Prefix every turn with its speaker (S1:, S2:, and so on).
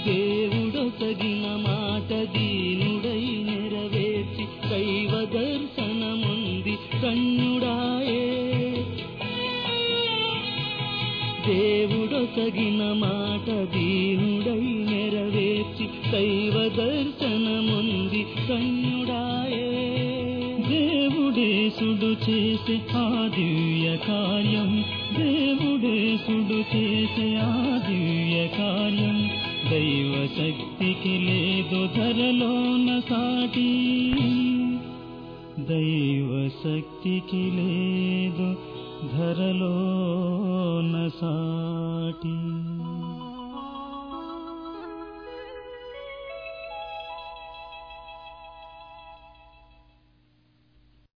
S1: దేవుడొసగిన మాట దీనుడై నెరవేర్చి దైవ దర్శనముంది కన్యుడాయే దేవుడొసగిన మాట దీనుడై నెరవేర్చి దైవ దర్శనముంది కన్యుడాయే దేవుడేసుడు చేసే ఆ దివ్య కార్యం దేవుడేసుడు చేసే ఆ దివ్య కార్యం దైవ శక్తికి లేదు ధరలోన సాటి దైవ శక్తికి లేదు ధరలోన సాటి